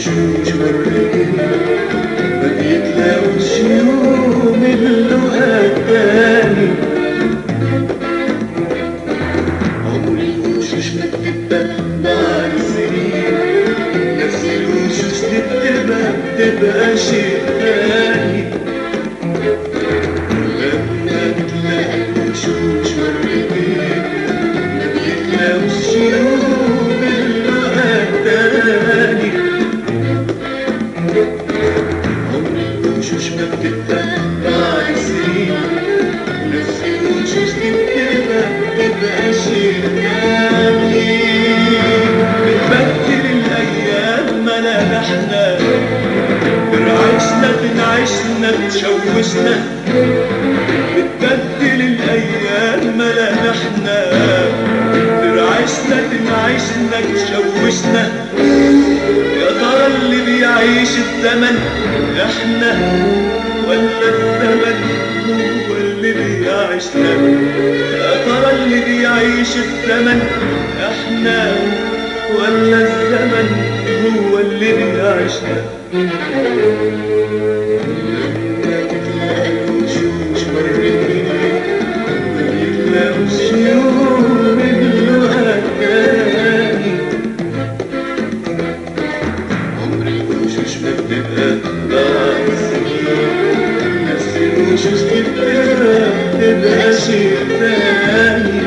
الوشوش مرتين ما بيتلاقوش يوم اللقا التاني عمر الوشوش ما بتبقى مع السنين نفس الوشوش دي بتبقى بتبقى شيء تاني لما بتلاقي الوشوش مرتين ما بيتلاقوش يوم اللقا التاني عمر الوشوش ما بتبقى مع السنين نفس الوشوش دي بتبقى بتبقى شيء تاني بتبدل الأيام ملامحنا برعشنا تنعشنا تشوشنا بتبدل الأيام ملامحنا برعشنا تنعشنا تشوشنا يا ترى اللي بيعيش الزمن احنا ولا الزمن هو اللي بيعيشنا يا ترى اللي بيعيش الزمن احنا ولا الزمن هو اللي بيعيشنا لما بتلاقي الوشوش مرتين ما بيتلاقوش يوم اللقا التاني عمر الوشوش ما بتبقى بعد سنين نفس الوشوش دي بتبقى بتبقى شيء تاني